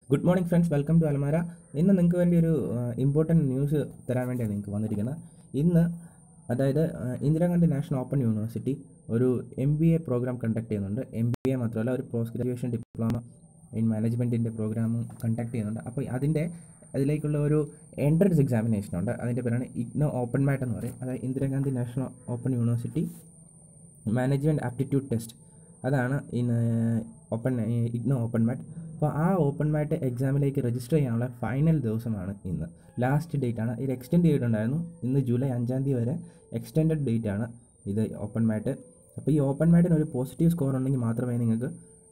good morning friends welcome to അലമാര ഇന്ന് നിങ്ങൾക്ക് വേണ്ടി ഒരു ഇമ്പോർട്ടൻറ്റ് ന്യൂസ് തരാൻ വേണ്ടിയാണ് നിങ്ങൾക്ക് വന്നിരിക്കുന്നത് ഇന്ന് അതായത് ആ, ഇന്ദിരാഗാന്ധി നാഷണൽ ഓപ്പൺ യൂണിവേഴ്സിറ്റി ഒരു M B A program conduct ചെയ്യുന്നുണ്ട് എം ബി എ മാത്രമല്ല ഒരു പോസ്റ്റ് ഗ്രാജുവേഷൻ ഡിപ്ലോമ ഇൻ മാനേജ്മെൻറ്റിൻ്റെ പ്രോഗ്രാമും കണ്ടക്ട് ചെയ്യുന്നുണ്ട് അപ്പോൾ അതിൻ്റെ അതിലേക്കുള്ള ഒരു എൻട്രൻസ് എക്സാമിനേഷൻ ഉണ്ട് അതിൻ്റെ പേരാണ് ഇഗ്നോ ഓപ്പൺ മാറ്റ് എന്ന് പറയും അതായത് Indira Gandhi national open university management aptitude test അതാണ് ഇന്ന് ഓപ്പൺ ഇഗ്നോ ഓപ്പൺ മാറ്റ് അപ്പോൾ ആ ഓപ്പൺ മാറ്റ് എക്സാമിലേക്ക് രജിസ്റ്റർ ചെയ്യാനുള്ള ഫൈനൽ ദിവസമാണ് ഇന്ന് ലാസ്റ്റ് ഡേറ്റ് ആണ് ഇത് എക്സ്റ്റെൻഡ് ചെയ്തിട്ടുണ്ടായിരുന്നു ഇന്ന് ജൂലൈ അഞ്ചാം തീയതി വരെ എക്സ്റ്റെൻഡഡ് ഡേറ്റ് ആണ് ഇത് ഓപ്പൺ മാറ്റ് അപ്പോൾ ഈ ഓപ്പൺ മാറ്റിന് ഒരു പോസിറ്റീവ് സ്കോർ ഉണ്ടെങ്കിൽ മാത്രമേ നിങ്ങൾക്ക്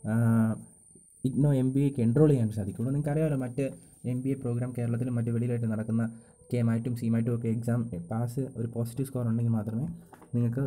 ഇഗ്നോ എം ബി എക്ക് എൻറോൾ ചെയ്യാൻ സാധിക്കുള്ളൂ നിങ്ങൾക്ക് അറിയാമല്ലോ മറ്റ് എം ബി എ പ്രോഗ്രാം കേരളത്തിലും മറ്റ് വെളിയിലായിട്ട് നടക്കുന്ന കെ മാറ്റും സി മാറ്റും ഒക്കെ എക്സാം പാസ് ഒരു പോസിറ്റീവ് സ്കോർ ഉണ്ടെങ്കിൽ മാത്രമേ നിങ്ങൾക്ക്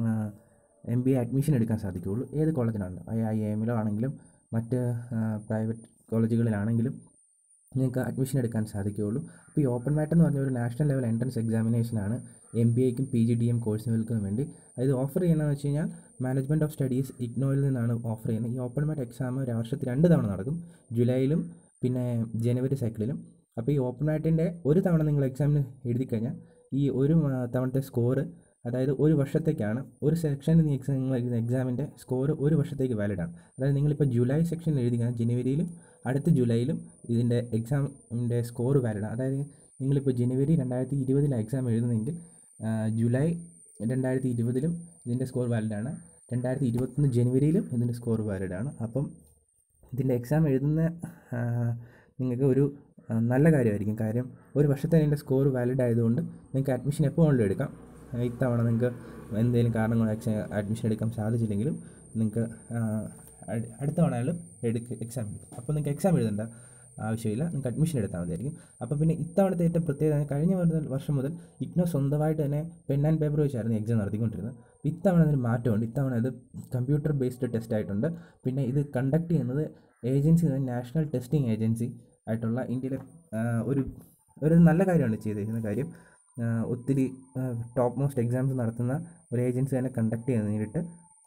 എം ബി എ അഡ്മിഷൻ എടുക്കാൻ സാധിക്കുകയുള്ളൂ ഏത് കോളേജിലാണ് ഐ ഐ എമ്മിലോ ആണെങ്കിലും മറ്റ് പ്രൈവറ്റ് കോളേജുകളിലാണെങ്കിലും നിങ്ങൾക്ക് അഡ്മിഷൻ എടുക്കാൻ സാധിക്കുകയുള്ളൂ അപ്പോൾ ഈ ഓപ്പൺ മാറ്റ് എന്ന് പറഞ്ഞ ഒരു നാഷണൽ ലെവൽ എൻട്രൻസ് എക്സാമിനേഷനാണ് എം ബി എക്കും പി ജി ഡി എം കോഴ്സുകൾക്കും വേണ്ടി ഇത് ഓഫർ ചെയ്യുന്നതെന്ന് വെച്ച് കഴിഞ്ഞാൽ മാനേജ്മെൻറ്റ് ഓഫ് സ്റ്റഡീസ് ഇഗ്നോയിൽ നിന്നാണ് ഓഫർ ചെയ്യുന്നത് ഈ ഓപ്പൺ മാറ്റ് എക്സാം ഒരു വർഷത്തിൽ രണ്ട് തവണ നടക്കും ജൂലൈയിലും പിന്നെ ജനുവരി സൈക്കിളിലും അപ്പോൾ ഈ ഓപ്പൺ മാറ്റിൻ്റെ ഒരു തവണ നിങ്ങൾ എക്സാമിന് എഴുതി കഴിഞ്ഞാൽ ഈ ഒരു ആ, തവണത്തെ സ്കോറ് അതായത് ഒരു വർഷത്തേക്കാണ് ഒരു സെക്ഷനിൽ നീ എക്സാം നിങ്ങൾ എഴുതുന്ന എക്സാമിൻ്റെ സ്കോർ ഒരു വർഷത്തേക്ക് വാലിഡ് ആണ് അതായത് നിങ്ങളിപ്പോൾ ജൂലൈ സെക്ഷനിൽ എഴുതി കഴിഞ്ഞാൽ ജനുവരിയിലും അടുത്ത ജൂലൈയിലും ഇതിൻ്റെ എക്സാമിൻ്റെ സ്കോർ വാലിഡ് ആണ് അതായത് നിങ്ങളിപ്പോൾ ജനുവരി രണ്ടായിരത്തി ഇരുപതിലാണ് എക്സാം എഴുതുന്നതെങ്കിൽ ആ, ജൂലൈ രണ്ടായിരത്തി ഇരുപതിലും ഇതിൻ്റെ സ്കോർ വാലിഡ് ആണ് രണ്ടായിരത്തി ഇരുപത്തൊന്ന് ജനുവരിയിലും ഇതിൻ്റെ സ്കോർ വാലിഡ് ആണ് അപ്പം ഇതിൻ്റെ എക്സാം എഴുതുന്ന ആ, നിങ്ങൾക്ക് ഒരു ആ, നല്ല കാര്യമായിരിക്കും കാര്യം ഒരു വർഷത്തെ ഇതിൻ്റെ സ്കോർ വാലിഡ് ആയതുകൊണ്ട് നിങ്ങൾക്ക് അഡ്മിഷൻ എപ്പോൾ വേണമെങ്കിലും എടുക്കാം ആ, ഇത്തവണ നിങ്ങൾക്ക് എന്തെങ്കിലും കാരണങ്ങൾ എക്സാം അഡ്മിഷൻ എടുക്കാൻ സാധിച്ചില്ലെങ്കിലും നിങ്ങൾക്ക് ആ, അട്- അടുത്ത തവണയാലും എടുക്ക് എക്സാം എടുക്കും അപ്പോൾ നിങ്ങൾക്ക് എക്സാം എഴുതേണ്ട ആവശ്യമില്ല നിങ്ങൾക്ക് അഡ്മിഷൻ എടുത്താൽ മതിയായിരിക്കും അപ്പോൾ പിന്നെ ഇത്തവണത്തെ ഏറ്റവും പ്രത്യേകത കഴിഞ്ഞ മുതൽ വർഷം മുതൽ ഇഗ്നോ സ്വന്തമായിട്ട് തന്നെ പെൻ ആൻഡ് പേപ്പർ വെച്ചായിരുന്നു എക്സാം നടത്തിക്കൊണ്ടിരുന്നത് അപ്പോൾ ഇത്തവണ അതിന് മാറ്റമുണ്ട് ഇത്തവണ ഇത് കമ്പ്യൂട്ടർ ബേസ്ഡ് ടെസ്റ്റ് ആയിട്ടുണ്ട് പിന്നെ ഇത് കണ്ടക്ട് ചെയ്യുന്നത് ഏജൻസി നാഷണൽ ടെസ്റ്റിംഗ് ഏജൻസി ആയിട്ടുള്ള ഇന്ത്യയിലെ ആ, ഒരു ഒരു നല്ല കാര്യമാണ് ചെയ്തിരിക്കുന്ന കാര്യം ആ, ഒത്തിരി ടോപ്പ് മോസ്റ്റ് എക്സാംസ് നടത്തുന്ന ഒരു ഏജൻസി തന്നെ കണ്ടക്ട് ചെയ്യുന്നത് നേരിട്ട്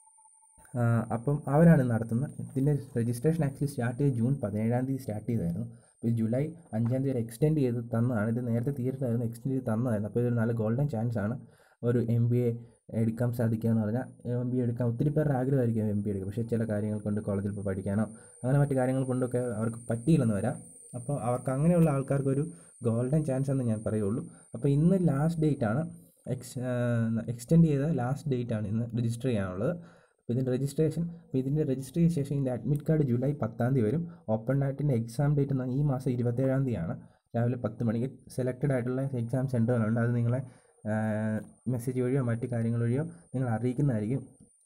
ആ, അപ്പം അവരാണ് നടത്തുന്നത് ഇതിൻ്റെ രജിസ്ട്രേഷൻ ആക്ച്വലി സ്റ്റാർട്ട് ചെയ്ത് ജൂൺ പതിനേഴാം തീയതി സ്റ്റാർട്ട് ചെയ്തായിരുന്നു അപ്പോൾ ഇത് ജൂലൈ അഞ്ചാം തീയതി വരെ എക്സ്റ്റെൻഡ് ചെയ്ത് തന്നതാണ് ഇത് നേരത്തെ തീർച്ചയായിരുന്നു എക്സ്റ്റെൻഡ് ചെയ്ത് തന്നതായിരുന്നു അപ്പോൾ ഇതൊരു നല്ല ഗോൾഡൻ ചാൻസ് ആണ് ഒരു എം ബി എ എടുക്കാൻ സാധിക്കുക എന്ന് പറഞ്ഞാൽ എം ബി എ എടുക്കാൻ ഒത്തിരി പേരുടെ ആഗ്രഹമായിരിക്കും എം ബി എ എടുക്കുക പക്ഷേ ചില കാര്യങ്ങൾ കൊണ്ട് കോളേജിൽ ഇപ്പോൾ പഠിക്കാനോ അങ്ങനെ മറ്റു കാര്യങ്ങൾ കൊണ്ടൊക്കെ അവർക്ക് പറ്റിയില്ലെന്ന് വരാം അപ്പോൾ അവർക്ക് അങ്ങനെയുള്ള ആൾക്കാർക്കൊരു ഗോൾഡൻ ചാൻസ് എന്ന് ഞാൻ പറയുള്ളൂ അപ്പോൾ ഇന്ന് ലാസ്റ്റ് ഡേറ്റ് ആണ് എക്സ് എക്സ്റ്റെൻഡ് ചെയ്ത ലാസ്റ്റ് ഡേറ്റ് ആണ് ഇന്ന് രജിസ്റ്റർ ചെയ്യാനുള്ളത് അപ്പോൾ ഇതിൻ്റെ രജിസ്ട്രേഷൻ അപ്പോൾ ഇതിൻ്റെ രജിസ്റ്റർ ചെയ്ത ശേഷം ഇതിൻ്റെ അഡ്മിറ്റ് കാർഡ് ജൂലൈ പത്താം തീയതി വരും ഓപ്പൺ ആയിട്ടിൻ്റെ എക്സാം ഡേറ്റ് എന്ന് ഈ മാസം ഇരുപത്തേഴാം തീയതിയാണ് രാവിലെ പത്ത് മണിക്ക് സെലക്റ്റഡ് ആയിട്ടുള്ള എക്സാം സെൻറ്ററുകളുണ്ട് അത് നിങ്ങളെ മെസ്സേജ് വഴിയോ മറ്റു കാര്യങ്ങൾ വഴിയോ നിങ്ങൾ അറിയിക്കുന്നതായിരിക്കും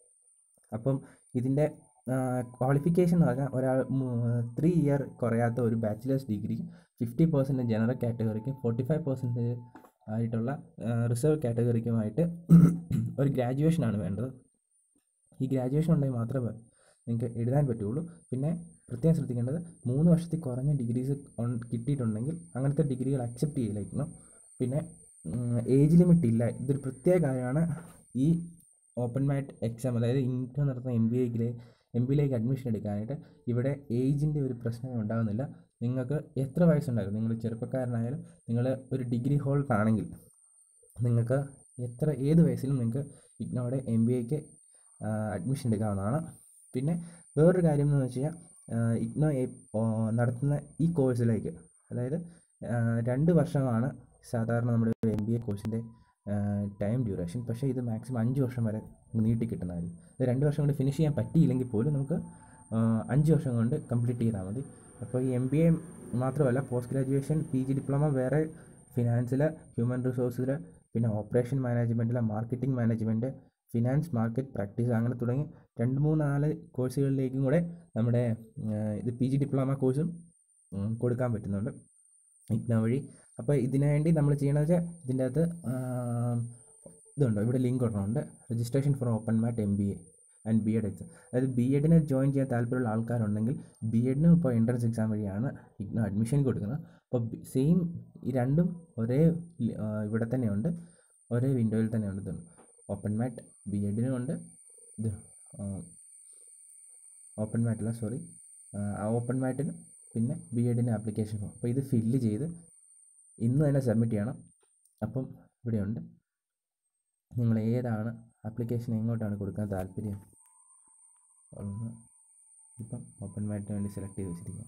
അപ്പം ഇതിൻ്റെ ക്വാളിഫിക്കേഷൻ എന്ന് പറഞ്ഞാൽ ഒരാൾ ത്രീ ഇയർ കുറയാത്ത ഒരു bachelor's degree fifty percent general കാറ്റഗറിക്കും ഫോർട്ടി ഫൈവ് പെർസെൻറ്റേജ് ആയിട്ടുള്ള റിസർവ് കാറ്റഗറിക്കുമായിട്ട് ഒരു ഗ്രാജുവേഷനാണ് വേണ്ടത് ഈ ഗ്രാജുവേഷൻ ഉണ്ടെങ്കിൽ മാത്രമേ നിങ്ങൾക്ക് എഴുതാൻ പറ്റുള്ളൂ പിന്നെ പ്രത്യേകം ശ്രദ്ധിക്കേണ്ടത് മൂന്ന് വർഷത്തിൽ കുറഞ്ഞ ഡിഗ്രീസ് കിട്ടിയിട്ടുണ്ടെങ്കിൽ അങ്ങനത്തെ ഡിഗ്രികൾ അക്സെപ്റ്റ് ചെയ്യില്ലായിരിക്കണം പിന്നെ ഏജ് ലിമിറ്റ് ഇല്ല ഇതൊരു പ്രത്യേക കാര്യമാണ് ഈ ഓപ്പൺ മാറ്റ് എക്സാം അതായത് ഇന്ത്യ നടത്തുന്ന എം ബി എക്കിലെ എം ബിയിലേക്ക് അഡ്മിഷൻ എടുക്കാനായിട്ട് ഇവിടെ ഏജിൻ്റെ ഒരു പ്രശ്നമേ ഉണ്ടാകുന്നില്ല നിങ്ങൾക്ക് എത്ര വയസ്സുണ്ടായിരുന്നു നിങ്ങൾ ചെറുപ്പക്കാരനായാലും നിങ്ങൾ ഒരു ഡിഗ്രി ഹോൾഡർ ആണെങ്കിൽ നിങ്ങൾക്ക് എത്ര ഏത് വയസ്സിലും നിങ്ങൾക്ക് ഇഗ്നോയുടെ എം ബി എക്ക് അഡ്മിഷൻ എടുക്കാവുന്നതാണ് പിന്നെ വേറൊരു കാര്യം എന്ന് വെച്ച് കഴിഞ്ഞാൽ ഇഗ്നോ എ- ഓ, നടത്തുന്ന ഈ കോഴ്സിലേക്ക് അതായത് ആ, രണ്ട് വർഷമാണ് സാധാരണ നമ്മുടെ ഒരു എം ബി എ കോഴ്സിൻ്റെ ടൈം ഡ്യൂറേഷൻ പക്ഷേ ഇത് മാക്സിമം അഞ്ച് വർഷം വരെ നീട്ടി കിട്ടുന്നതായിരിക്കും ഇത് രണ്ട് വർഷം കൊണ്ട് ഫിനിഷ് ചെയ്യാൻ പറ്റിയില്ലെങ്കിൽ പോലും നമുക്ക് ആ, അഞ്ച് വർഷം കൊണ്ട് കംപ്ലീറ്റ് ചെയ്താൽ മതി അപ്പോൾ ഈ എം ബി എ മാത്രമല്ല post graduation P G diploma വേറെ ഫിനാൻസിൽ ഹ്യൂമൻ റിസോഴ്സിൽ പിന്നെ ഓപ്പറേഷൻ മാനേജ്മെൻറ്റിൽ marketing management finance market practice അങ്ങനെ തുടങ്ങി രണ്ട് മൂന്ന് നാല് കോഴ്സുകളിലേക്കും കൂടെ നമ്മുടെ ആ, ഇത് പി ജി ഡിപ്ലോമ കോഴ്സും ഉം, കൊടുക്കാൻ പറ്റുന്നുണ്ട് ഇഗ്നോ വഴി അപ്പോൾ ഇതിനു വേണ്ടി നമ്മൾ ചെയ്യണമെന്ന് വെച്ചാൽ ഇതിൻ്റെ അകത്ത് ആം, ഇതുണ്ടോ ഇവിടെ ലിങ്ക് ഒരെണ്ണമുണ്ട് registration for open MAT M B A and B Ed exam അതായത് ബി എഡിന് ജോയിൻ ചെയ്യാൻ താല്പര്യമുള്ള ആൾക്കാരുണ്ടെങ്കിൽ ബി എഡിനും ഇപ്പോൾ എൻട്രൻസ് എക്സാം വഴിയാണ് ഇഗ്നോ അഡ്മിഷൻ കൊടുക്കുന്നത് അപ്പോൾ സെയിം ഈ രണ്ടും ഒരേ ലി- ആ, ഇവിടെ തന്നെയുണ്ട് ഒരേ വിൻഡോയിൽ തന്നെയുണ്ട് ഇത് ഓപ്പൺ മാറ്റ് ബി എഡിനും ഉണ്ട് ഇത് ഓപ്പൺ മാറ്റല്ല സോറി ആ ഓപ്പൺ മാറ്റിന് പിന്നെ ബി എഡിൻ്റെ ആപ്ലിക്കേഷൻ ഫോം അപ്പോൾ ഇത് ഫില്ല് ചെയ്ത് ഇന്ന് തന്നെ സബ്മിറ്റ് ചെയ്യണം അപ്പം ഇവിടെയുണ്ട് നിങ്ങൾ ഏതാണ് ആപ്ലിക്കേഷൻ എങ്ങോട്ടാണ് കൊടുക്കാൻ താല്പര്യം ഒന്ന് ഇപ്പം ഓപ്പൺ മാറ്റിന് വേണ്ടി സെലക്ട് ചെയ്ത് വെച്ചിരിക്കുക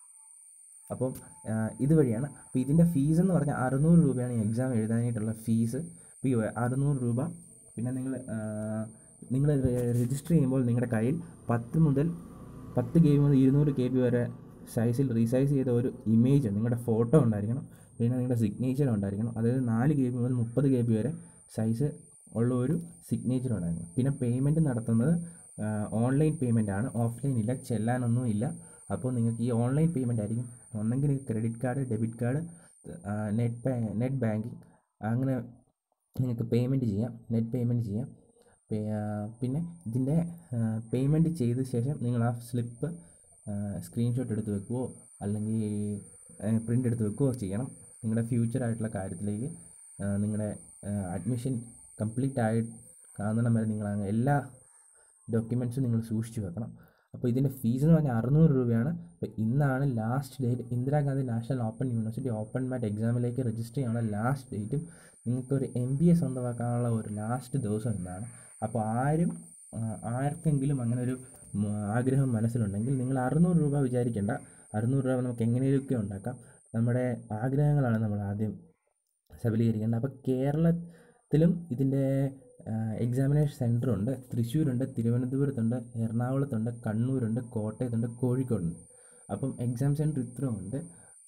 അപ്പം ആ, ഇതുവഴിയാണ് അപ്പോൾ ഇതിൻ്റെ ഫീസ് എന്ന് പറഞ്ഞാൽ അറുന്നൂറ് രൂപയാണ് ഈ എക്സാം എഴുതാനായിട്ടുള്ള ഫീസ് അപ്പോൾ ഈ അറുന്നൂറ് രൂപ പിന്നെ നിങ്ങൾ നിങ്ങൾ രജിസ്റ്റർ ചെയ്യുമ്പോൾ നിങ്ങളുടെ കയ്യിൽ പത്ത് മുതൽ പത്ത് കെ ബി മുതൽ ഇരുന്നൂറ് കെ ബി വരെ സൈസിൽ റീസൈസ് ചെയ്ത ഒരു ഇമേജ് നിങ്ങളുടെ ഫോട്ടോ ഉണ്ടായിരിക്കണം പിന്നെ നിങ്ങളുടെ സിഗ്നേച്ചർ ഉണ്ടായിരിക്കണം അതായത് നാല് കെ ബി മുതൽ മുപ്പത് കെ ബി വരെ സൈസ് ഉള്ള ഒരു സിഗ്നേച്ചർ ഉണ്ടായിരുന്നു പിന്നെ പേയ്മെൻറ്റ് നടത്തുന്നത് ഓൺലൈൻ പേയ്മെൻ്റ് ആണ് ഓഫ്ലൈൻ ഇല്ല ചെല്ലാനൊന്നും ഇല്ല അപ്പോൾ നിങ്ങൾക്ക് ഈ ഓൺലൈൻ പേയ്മെൻ്റ് ആയിരിക്കും ഒന്നെങ്കിൽ credit card debit card net net banking അങ്ങനെ നിങ്ങൾക്ക് പേയ്മെൻറ്റ് ചെയ്യാം നെറ്റ് പേയ്മെൻറ്റ് ചെയ്യാം പേ- ആ, പിന്നെ ഇതിൻ്റെ പേയ്മെൻറ്റ് ചെയ്ത ശേഷം നിങ്ങൾ ആ സ്ലിപ്പ് സ്ക്രീൻഷോട്ട് എടുത്ത് വെക്കുകയോ അല്ലെങ്കിൽ പ്രിൻ്റ് എടുത്ത് വെക്കുകയോ ചെയ്യണം നിങ്ങളുടെ ഫ്യൂച്ചർ ആയിട്ടുള്ള കാര്യത്തിലേക്ക് ആ, നിങ്ങളുടെ അഡ്മിഷൻ കംപ്ലീറ്റ് ആയി കാണുന്നിടം വരെ നിങ്ങൾ അങ്ങ് എല്ലാ ഡോക്യുമെൻറ്റ്സും നിങ്ങൾ സൂക്ഷിച്ച് വെക്കണം അപ്പോൾ ഇതിൻ്റെ ഫീസ് എന്ന് പറഞ്ഞാൽ അറുന്നൂറ് രൂപയാണ് അപ്പോൾ ഇന്നാണ് last date Indira Gandhi national open university open MAT എക്സാമിലേക്ക് രജിസ്റ്റർ ചെയ്യാനുള്ള ലാസ്റ്റ് ഡേറ്റും നിങ്ങൾക്കൊരു എം ബി എ സ്വന്തമാക്കാനുള്ള ഒരു ലാസ്റ്റ് ദിവസം ഇന്നാണ് അപ്പോൾ ആരും ആ, ആർക്കെങ്കിലും അങ്ങനെ ഒരു ഉം, ആഗ്രഹം മനസ്സിലുണ്ടെങ്കിൽ നിങ്ങൾ അറുന്നൂറ് രൂപ വിചാരിക്കേണ്ട അറുന്നൂറ് രൂപ നമുക്ക് എങ്ങനെയൊക്കെ ഉണ്ടാക്കാം നമ്മുടെ ആഗ്രഹങ്ങളാണ് നമ്മൾ ആദ്യം സബലീകരിക്കേണ്ടത് അപ്പോൾ കേരളത്തിലും ഇതിൻ്റെ എക്സാമിനേഷൻ സെൻറ്ററുണ്ട് തൃശ്ശൂരുണ്ട് തിരുവനന്തപുരത്തുണ്ട് എറണാകുളത്തുണ്ട് കണ്ണൂരുണ്ട് കോട്ടയത്തുണ്ട് കോഴിക്കോടുണ്ട് അപ്പം എക്സാം സെൻറ്റർ ഇത്രയുണ്ട്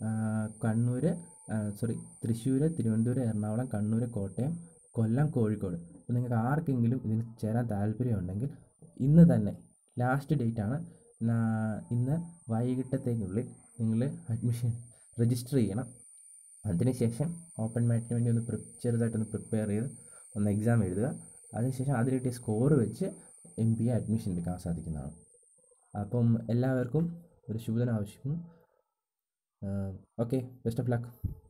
കണ്ണൂർ സോറി തൃശ്ശൂർ തിരുവനന്തപുരം എറണാകുളം കണ്ണൂർ കോട്ടയം കൊല്ലം കോഴിക്കോട് അപ്പോൾ നിങ്ങൾക്ക് ആർക്കെങ്കിലും ഇതിന് ചേരാൻ താല്പര്യമുണ്ടെങ്കിൽ ഇന്ന് തന്നെ ലാസ്റ്റ് ഡേറ്റ് ആണ് നാ- ഇന്ന് വൈകിട്ടത്തേക്കുള്ളിൽ നിങ്ങൾ അഡ്മിഷൻ രജിസ്റ്റർ ചെയ്യണം അതിനുശേഷം ഓപ്പൺ മാറ്റിന് വേണ്ടി ഒന്ന് പ്രി ചെറുതായിട്ടൊന്ന് പ്രിപ്പയർ ചെയ്ത് ഒന്ന് എക്സാം എഴുതുക അതിനുശേഷം അതിൽ കിട്ടിയ സ്കോർ വെച്ച് എം ബി എ അഡ്മിഷൻ എടുക്കാൻ സാധിക്കുന്നതാണ് അപ്പം എല്ലാവർക്കും ഒരു ശുഭദിനം ആവശ്യപ്പെടുന്നു ഓക്കെ ബെസ്റ്റ് ഓഫ് ലക്ക്